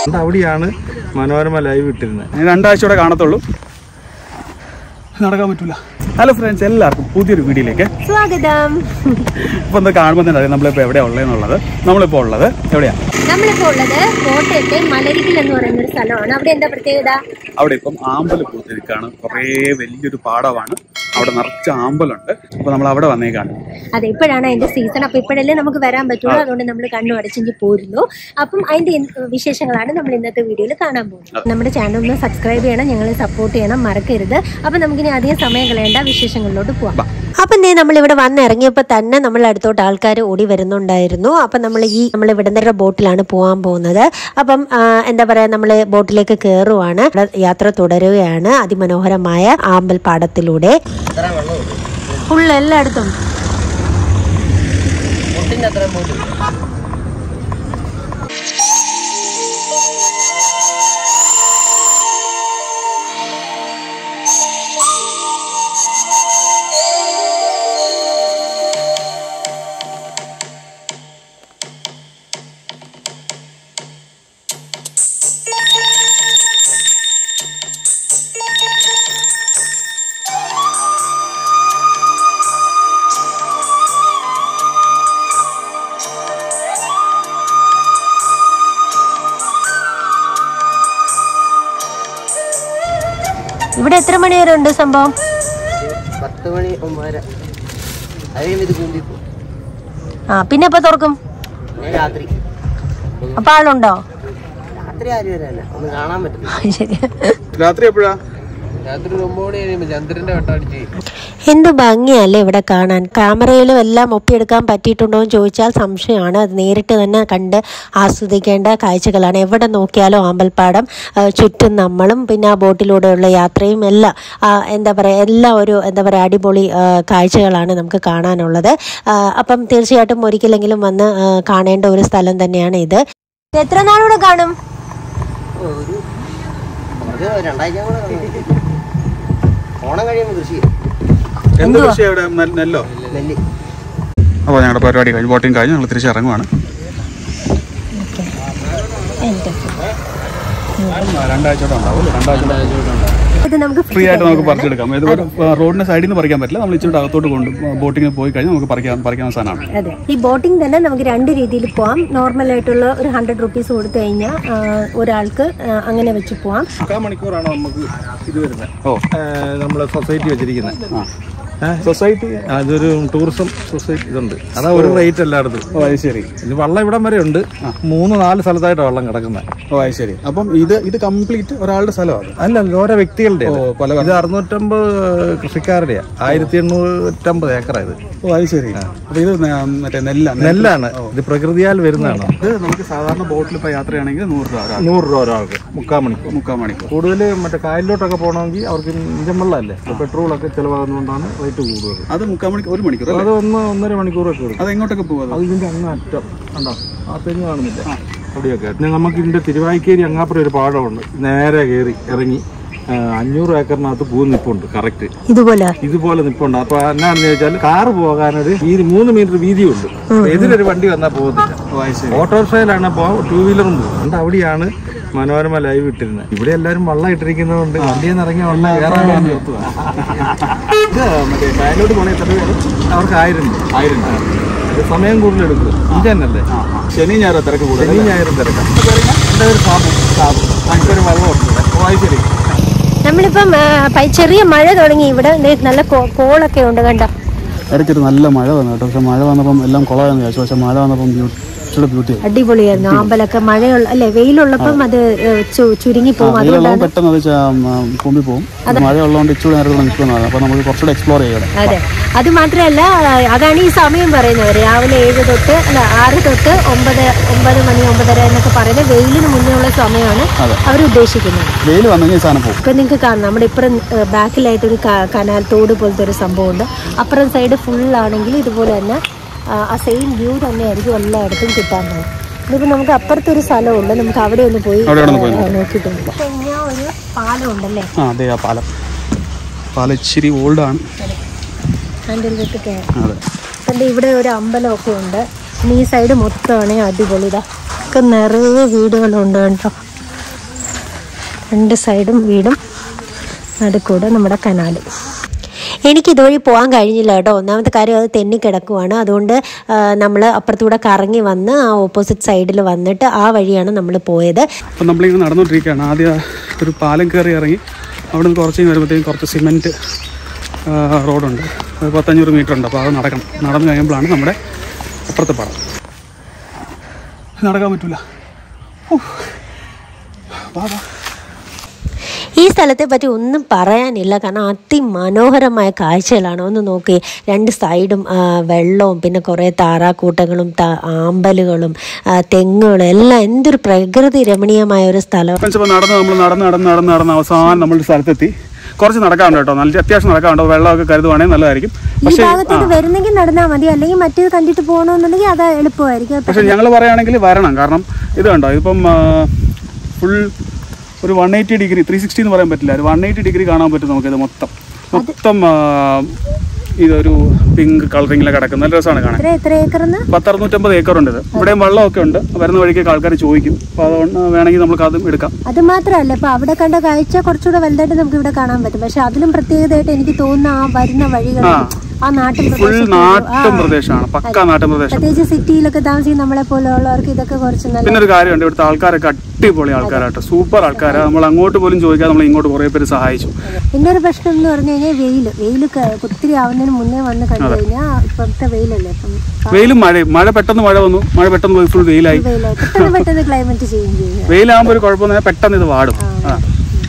അതുകൊണ്ട് അവിടെയാണ് മനോരമ ലൈവ് ഇട്ടിരുന്നത് ഇനി രണ്ടാഴ്ച കൂടെ കാണത്തുള്ളൂ നടക്കാൻ പറ്റൂല ഹലോ ഫ്രണ്ട്സ് എല്ലാവർക്കും പുതിയൊരു വീഡിയോയിലേക്ക് സ്വാഗതം ഇപ്പോൾ എന്താ കാണുമ്പോൾ തന്നെ അറിയാം നമ്മളിപ്പോൾ എവിടെയാണ് ഉള്ളതെന്നുള്ളത് നമ്മളിപ്പോൾ ഉള്ളത് എവിടെയാണ് നമ്മളിപ്പോ ഉള്ളത് കോട്ടയത്തെ മലരികിൽ എന്ന് പറയുന്ന ഒരു സ്ഥലമാണ് അവിടെ എന്താ പ്രത്യേകത അവിടെ ഇപ്പം ആമ്പൽ പൂത്തിരിക്കുകയാണ് കുറേ വലിയൊരു പാടമാണ് അവിടെ നിറച്ച ആമ്പലുണ്ട് അപ്പോൾ നമ്മൾ അവിടെ വന്നേക്കാണ് അതെ ഇപ്പോഴാണ് അതിന്റെ സീസൺ അപ്പൊ ഇപ്പോഴല്ലേ നമുക്ക് വരാൻ പറ്റുള്ളൂ അതുകൊണ്ട് നമ്മൾ കണ്ണു അടച്ചിഞ്ച് പോരുന്നു അപ്പം അതിന്റെ ഇൻ- വിശേഷങ്ങളാണ് നമ്മൾ ഇന്നത്തെ വീഡിയോയിൽ കാണാൻ പോകുന്നത് നമ്മുടെ ചാനൽ ഒന്ന് സബ്സ്ക്രൈബ് ചെയ്യണം ഞങ്ങളെ സപ്പോർട്ട് ചെയ്യണം മറക്കരുത് അപ്പൊ നമുക്കിനി അധികം സമയം കളയേണ്ട വിശേഷങ്ങളിലോട്ട് പോവാം അപ്പം ദേ നമ്മളിവിടെ വന്നിറങ്ങിയപ്പോൾ തന്നെ നമ്മൾ അടുത്തോട്ട് ആൾക്കാർ ഓടി വരുന്നുണ്ടായിരുന്നു അപ്പം നമ്മൾ ഈ നമ്മൾ വിടുന്നവരുടെ ബോട്ടിലാണ് പോകാൻ പോകുന്നത് അപ്പം ആ, എന്താ പറയുക നമ്മൾ ബോട്ടിലേക്ക് കയറുവാണ് ഇവിടെ യാത്ര തുടരുകയാണ് അതിമനോഹരമായ ആമ്പൽ പാടത്തിലൂടെ ഫുള്ള് എല്ലായിടത്തും ഇവിടെ എത്ര മണി വരെ ഉണ്ട് സംഭവം പത്ത് മണി ഒമ്പതര അதையும் ഇത് കൂമ്പി പോകും ആ പിന്നെ എപ്പോ തുറക്കും പിന്നെ രാത്രി അപ്പൊ ആളുണ്ടോ രാത്രി ആരും വരാനല്ല ഒന്നും കാണാൻ പറ്റില്ല ശരി രാത്രി എപ്പോഴാ രാത്രി ഒരു ഒമ്പത് മണി കഴിയുമ്പോൾ ചന്ദ്രന്റെ വെട്ടടിച്ച് എന്ത് ഭംഗിയല്ലേ ഇവിടെ കാണാൻ ക്യാമറയിലും എല്ലാം ഒപ്പിയെടുക്കാൻ പറ്റിയിട്ടുണ്ടോ എന്ന് ചോദിച്ചാൽ സംശയമാണ് അത് നേരിട്ട് തന്നെ കണ്ട് ആസ്വദിക്കേണ്ട കാഴ്ചകളാണ് എവിടെ നോക്കിയാലും ആമ്പൽപ്പാടം ആ, ചുറ്റും നമ്മളും പിന്നെ ആ ബോട്ടിലൂടെയുള്ള യാത്രയും എല്ലാം ആ, എന്താ പറയുക എല്ലാം ഒരു എന്താ പറയുക അടിപൊളി ആ, കാഴ്ചകളാണ് നമുക്ക് കാണാനുള്ളത് ആ, അപ്പം തീർച്ചയായിട്ടും ഒരിക്കലെങ്കിലും വന്ന് ആ, കാണേണ്ട ഒരു സ്ഥലം തന്നെയാണ് ഇത് എത്ര നാളൂടെ കാണും ഒരു ഒരു രണ്ടാഴ്ച കൂടെ കാണും. ഓണം കഴിയുമ്പോൾ കൃഷി എന്ത് കൃഷി അവിടെ നെൽ- നെല്ലോ നെല്ല് അപ്പോൾ ഞങ്ങളുടെ പരിപാടി കഴിഞ്ഞ് ബോട്ടിങ് കഴിഞ്ഞ് ഞങ്ങൾ തിരിച്ച് ഇറങ്ങുവാണ് രണ്ടാഴ്ച കൂടെ ഉണ്ടാവും രണ്ടാഴ്ച ഇത് നമുക്ക് ഫ്രീ ആയിട്ട് നമുക്ക് പറിച്ചെടുക്കാം ഇത് ഒരു റോഡിന്റെ സൈഡിൽ നിന്ന് പറിക്കാൻ പറ്റില്ല നമ്മൾ ഇച്ചിരി അകത്തോട്ട് കൊണ്ട് ബോട്ടിങ്ങിൽ പോയി കഴിഞ്ഞാൽ നമുക്ക് പറിക്കാൻ പറിക്കാവുന്ന സാധനമാണ് അതെ ഈ ബോട്ടിംഗ് തന്നെ നമുക്ക് രണ്ട് രീതിയിൽ പോവാം നോർമൽ ആയിട്ടുള്ള ഒരു ഹൺഡ്രഡ് റുപ്പീസ് കൊടുത്തു കഴിഞ്ഞാൽ ഒരാൾക്ക് ആ, അങ്ങനെ വെച്ച് പോവാം മുക്കാൽ മണിക്കൂറാണ് നമുക്ക് ഇത് വരുന്നത് ഓ നമ്മളെ സൊസൈറ്റി വെച്ചിരിക്കുന്നത് സൊസൈറ്റി അതൊരു ടൂറിസം സൊസൈറ്റി ഇതുണ്ട് അതാ ഒരു റേറ്റ് എല്ലായിടത്തും ഓ അത് ശരി ഇത് വെള്ളം ഇവിടം വരെ ഉണ്ട് മൂന്ന് നാല് സ്ഥലത്തായിട്ടാണ് വെള്ളം കിടക്കുന്നത് ഓ അത് ശരി അപ്പം ഇത് ഇത് കംപ്ലീറ്റ് ഒരാളുടെ സ്ഥലമാണ് അല്ല ഓരോ വ്യക്തികളുടെ ഓ പല ഇത് അറുന്നൂറ്റമ്പത് കൃഷിക്കാരുടെയാ ആയിരത്തി എണ്ണൂറ്റമ്പത് ഏക്കറാ ഇത് ഓ അത് ശരി അപ്പൊ ഇത് നെ- മറ്റേ നെല്ലാണ് നെല്ലാണ് ഇത് പ്രകൃതിയാൽ വരുന്നതാണ് ഇത് നമുക്ക് സാധാരണ ബോട്ടിൽ ഇപ്പോൾ യാത്രയാണെങ്കിൽ നൂറ് രൂപ ഒരാൾക്ക്. നൂറ് രൂപ ഒരാൾക്ക് മുക്കാൽ മണിക്കൂർ മുക്കാൽ മണിക്കൂർ കൂടുതൽ മറ്റേ കായലിലോട്ടൊക്കെ പോകണമെങ്കിൽ അവർക്ക് ഇഞ്ചൻ വെള്ളമല്ലേ പെട്രോളൊക്കെ ചിലവാകുന്നതുകൊണ്ടാണ് റേറ്റ് കൂടുതൽ അത് മുക്കാൽ മണിക്കൂർ ഒരു മണിക്കൂർ അല്ലേ അത് ഒന്ന് ഒന്നര മണിക്കൂറൊക്കെ എടുക്കും അത് എങ്ങോട്ടൊക്കെ പോകും അത് ഇതിന്റെ അങ്ങ് അറ്റം കണ്ടോ ആ തെങ്ങ് കാണുന്നില്ല അവിടെയൊക്കെ പിന്നെ നമുക്ക് ഇതിന്റെ തിരുവായിക്കേരി അങ്ങാപ്പുറം ഒരു പാടമുണ്ട് നേരെ കയറി ഇറങ്ങി ആ, അഞ്ഞൂറ് ഏക്കറിനകത്ത് പൂ നിപ്പുണ്ട് കറക്റ്റ് ഇതുപോലെ ഇതുപോലെ നിപ്പുണ്ട് അപ്പൊ എന്നാന്ന് ചോദിച്ചാൽ കാറ് പോകാനൊരു വീതി മൂന്ന് മീറ്റർ വീതിയുണ്ട് അപ്പൊ എതിരൊരു വണ്ടി വന്നാൽ പോകുന്നില്ല ഓട്ടോറിക്ഷയിലാണ് പോ ടൂ വീലറും പോകും അതുകൊണ്ട് അവിടെയാണ് മനോരമ ലൈവ് ഇട്ടിരുന്നത് ഇവിടെ എല്ലാരും വള്ളം ഇട്ടിരിക്കുന്നതുകൊണ്ട് വണ്ടിയിൽ നിന്ന് ഇറങ്ങിയ വള്ളം കയറാൻ നിർത്തുക ഇത് മറ്റേ കായലോട്ട് പോണേ എത്ര രൂപ അവർക്ക് ആയിരം രൂപ ആയിരം രൂപ ഇത് സമയം കൂടുതൽ എടുക്കും ഇഞ്ചന്നല്ലേ ശനി ഞായറോ തിരക്ക് കൂടുതൽ ശനി ഞായറും തിരക്കാം എൻ്റെ ഒരു സാബു സാബു എനിക്കൊരു വള്ളം ഉണ്ട് ഓ അത് ശരി നമ്മളിപ്പം ആ, പ- ചെറിയ മഴ തുടങ്ങി ഇവിടെ ദേ നല്ല കോ- കോളൊക്കെ ഉണ്ട് കണ്ടോ ഇടയ്ക്കൊരു നല്ല മഴ വന്നു കേട്ടോ പക്ഷെ മഴ വന്നപ്പം എല്ലാം കുളമായെന്ന് വിചാരിച്ചു പക്ഷെ മഴ വന്നപ്പം ബ്യൂട്ടിയുടെ ബ്യൂട്ടി അടിപൊളിയായിരുന്നു ആമ്പലൊക്കെ മഴയുള്ള അല്ലെ വെയിലുള്ളപ്പം അത് ഏ, ചു- ചുരുങ്ങി പോകും വെയിലുള്ളതും പെട്ടെന്ന് അത് കൂമ്പി പോകും മഴ ഉള്ളതുകൊണ്ട് ഇച്ചിരി നേരത്തെ നിൽക്കുന്നതാണ് അപ്പോൾ നമുക്ക് കുറച്ചുകൂടെ എക്സ്പ്ലോർ ചെയ്യണം അതെ അത് മാത്രമല്ല അതാണ് ഈ സമയം പറയുന്നത് രാവിലെ ഏഴ് തൊട്ട് അല്ല ആറ് തൊട്ട് ഒമ്പത് ഒമ്പത് മണി ഒമ്പതര എന്നൊക്കെ പറയുന്നത് വെയിലിന് മുന്നേ ഉള്ള സമയമാണ് അവർ ഉദ്ദേശിക്കുന്നത് വെയിൽ വന്നു കഴിഞ്ഞാൽ ഈ സാധനം പോകും ഇപ്പം നിങ്ങൾക്ക് കാണാം നമ്മുടെ ഇപ്പുറം ബാക്കിലായിട്ടൊരു ക- കനാൽ തോട് പോലത്തെ ഒരു സംഭവമുണ്ട് അപ്പുറം സൈഡ് ഫുള്ളാണെങ്കിൽ ഇതുപോലെ തന്നെ ആ, ആ സെയിം വ്യൂ തന്നെയായിരിക്കും എല്ലായിടത്തും കിട്ടാൻ പോകും ഇതിപ്പോൾ നമുക്ക് അപ്പുറത്തെ ഒരു സ്ഥലമുണ്ട് നമുക്ക് അവിടെ ഒന്ന് പോയി അവിടെ ഒന്ന് പോയി ആ, നോക്കിയിട്ടുണ്ട് കഴിഞ്ഞ ഒരു പാലം ഉണ്ടല്ലേ ആ അതെ ആ പാലം പാലം ഇച്ചിരി ഓൾഡാണ് അതിൻ്റെ അടുത്ത് കയറാം അതെ കണ്ട് ഇവിടെ ഒരു അമ്പലമൊക്കെ ഉണ്ട് പിന്നെ ഈ സൈഡ് മൊത്തമാണ് അടിപൊളി ഇതാ ഒക്കെ നിറയെ വീടുകളുണ്ട് കേട്ടോ രണ്ട് സൈഡും വീടും നടുക്കൂടെ നമ്മുടെ കനാല് എനിക്ക് ഇതുവഴി പോകാൻ കഴിഞ്ഞില്ല കേട്ടോ ഒന്നാമത്തെ കാര്യം അത് തെന്നിക്കിടക്കുവാണ് അതുകൊണ്ട് നമ്മൾ അപ്പുറത്തൂടെ കറങ്ങി വന്ന് ആ ഓപ്പോസിറ്റ് സൈഡിൽ വന്നിട്ട് ആ വഴിയാണ് നമ്മൾ പോയത് അപ്പം നമ്മളിങ്ങനെ നടന്നുകൊണ്ടിരിക്കുകയാണ് ആദ്യം ഒരു പാലം കയറി ഇറങ്ങി അവിടെ നിന്ന് കുറച്ച് കഴിഞ്ഞ് വരുമ്പോഴത്തേക്കും കുറച്ച് സിമെൻറ്റ് റോഡുണ്ട് അത് പത്തഞ്ഞൂറ് മീറ്റർ ഉണ്ട് അപ്പോൾ അത് നടക്കണം നടന്നു കഴിയുമ്പോഴാണ് നമ്മുടെ അപ്പുറത്തെ പാടം നടക്കാൻ പറ്റൂല ഊ. വാ, വാ. ഈ സ്ഥലത്തെ പറ്റി ഒന്നും പറയാനില്ല കാരണം അതിമനോഹരമായ കാഴ്ചകളാണ് ഒന്ന് നോക്കി രണ്ട് സൈഡും ആ, വെള്ളവും പിന്നെ കുറേ താറാക്കൂട്ടങ്ങളും ത- ആമ്പലുകളും ആ, തെങ്ങുകളും എല്ലാം എന്തൊരു പ്രകൃതി രമണീയമായ ഒരു സ്ഥലം ഫ്രണ്ട്സ് ഇപ്പോൾ നടന്ന് നമ്മൾ നടന്ന് നടന്ന് നടന്ന് നടന്ന് അവസാനം നമ്മളൊരു സ്ഥലത്തെത്തി കുറച്ച് നടക്കാനുണ്ട് കേട്ടോ നല്ല അത്യാവശ്യം നടക്കാനുണ്ട് വെള്ളമൊക്കെ കരുതുവാണെങ്കിൽ നല്ലതായിരിക്കും ഈ പക്ഷേ ഭാഗത്തേക്ക് വരുന്നെങ്കിൽ നടന്നാൽ മതി അല്ലെങ്കിൽ മറ്റേത് കണ്ടിട്ട് പോകണമെന്നുണ്ടെങ്കിൽ അത് എളുപ്പമായിരിക്കും പക്ഷെ ഞങ്ങൾ പറയുകയാണെങ്കിൽ വരണം കാരണം ഇത് കണ്ടോ ഇതിപ്പം ഫുൾ ഒരു one eighty degree three sixty എന്ന് പറയാൻ പറ്റില്ല ഒരു വൺ എയ്റ്റി ഡിഗ്രി കാണാൻ പറ്റും നമുക്കിത് മൊത്തം മൊത്തം ആ, ഇതൊരു പിങ്ക് കളറിങ്ങിലൊക്കെ കിടക്കുന്ന നല്ല രസമാണ് കാണാൻ എത്ര എത്ര ഏക്കറെന്ന് പത്തറുന്നൂറ്റമ്പത് ഏക്കർ ഉണ്ട് ഇത് ഇവിടെയും വെള്ളമൊക്കെ ഉണ്ട് വരുന്ന വഴിക്കൊക്കെ ആൾക്കാർ ചോദിക്കും അപ്പോൾ അതുകൊണ്ട് വേണമെങ്കിൽ നമുക്ക് അതും എടുക്കാം അത് മാത്രമല്ല ഇപ്പൊ അവിടെ കണ്ട കാഴ്ച കുറച്ചുകൂടെ വലുതായിട്ട് നമുക്ക് ഇവിടെ കാണാൻ പറ്റും പക്ഷെ അതിലും പ്രത്യേകതയായിട്ട് എനിക്ക് തോന്നുന്ന ആ വരുന്ന വഴികൾ ആ നാട്ടിൻ ഫുൾ പ്രദേശത്ത് നാട്ടും പ്രദേശമാണ് പക്ക നാട്ടും പ്രദേശം പ്രത്യേകിച്ച് സിറ്റിയിലൊക്കെ താമസിക്കുന്ന നമ്മളെ പോലെയുള്ളവർക്ക് ഇതൊക്കെ കുറച്ച് നല്ല പിന്നെ ഒരു കാര്യമുണ്ട് ഇവിടുത്തെ ആൾക്കാരൊക്കെ അടിപൊളി ആൾക്കാരാട്ടോ സൂപ്പർ ആൾക്കാരാണ് നമ്മൾ അങ്ങോട്ട് പോലും ചോദിക്കാതെ നമ്മൾ ഇങ്ങോട്ട് കുറേ പേര് സഹായിച്ചു പിന്നെ ഒരു പ്രശ്നം എന്ന് പറഞ്ഞു കഴിഞ്ഞാൽ വെയിൽ വെയിൽ ഒത്തിരി ആവുന്നതിന് മുന്നേ വന്ന് കണ്ടു കഴിഞ്ഞാൽ ഇപ്പോഴത്തെ വെയിലല്ലേ അപ്പം വെയിലും മഴയും മഴ പെട്ടെന്ന് മഴ വന്നു മഴ പെട്ടെന്ന് പോയി ഫുൾ വെയിലായി വെയിലായി പെട്ടെന്ന് പെട്ടെന്ന് ക്ലൈമറ്റ് ചേഞ്ച് ചെയ്യും വെയിലാകുമ്പോൾ ഒരു കുഴപ്പമൊന്നും ഇല്ല, പെട്ടെന്ന് ഇത് വാടും ആ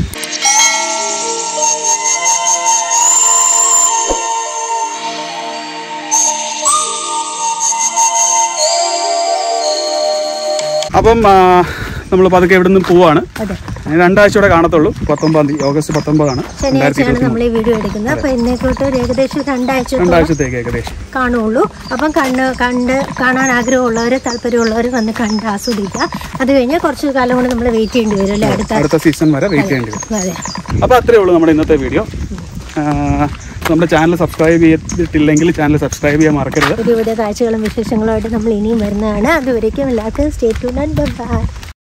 അപ്പം നമ്മൾ പതുക്കെ ഇവിടെ നിന്ന് പോവാണ് അതെ ഇനി രണ്ടാഴ്ച കൂടെ കാണത്തുള്ളൂ പത്തൊമ്പതാം തീയതി ഓഗസ്റ്റ് പത്തൊമ്പതാണ് രണ്ടായിരത്തി ശനിയാഴ്ചയാണ് നമ്മൾ ഈ വീഡിയോ എടുക്കുന്നത് അപ്പൊ ഇന്നേക്കോട്ട് ഒരു ഏകദേശം രണ്ടാഴ്ച രണ്ടാഴ്ചത്തേക്ക് ഏകദേശം കാണുള്ളൂ അപ്പം കണ്ണ് കണ്ട് കാണാൻ ആഗ്രഹമുള്ളവർ താല്പര്യമുള്ളവർ വന്ന് കണ്ട് ആസ്വദിക്കുക അത് കഴിഞ്ഞാൽ കുറച്ച് കാലം കൊണ്ട് നമ്മൾ വെയിറ്റ് ചെയ്യേണ്ടി വരും അല്ലേ അടുത്ത അടുത്ത സീസൺ വരെ വെയിറ്റ് ചെയ്യേണ്ടി വരും അതെ അപ്പോൾ അത്രയേ ഉള്ളൂ നമ്മുടെ ഇന്നത്തെ വീഡിയോ നമ്മുടെ ചാനൽ സബ്സ്ക്രൈബ് ചെയ്തിട്ടില്ലെങ്കിൽ ചാനൽ സബ്സ്ക്രൈബ് ചെയ്യാൻ മറക്കരുത് പുതിയ പുതിയ കാഴ്ചകളും വിശേഷങ്ങളുമായിട്ട് നമ്മൾ ഇനിയും വരുന്നതാണ് അതുവരേക്കും എല്ലാവർക്കും സ്റ്റേ ട്യൂൺ ആൻഡ് ബൈ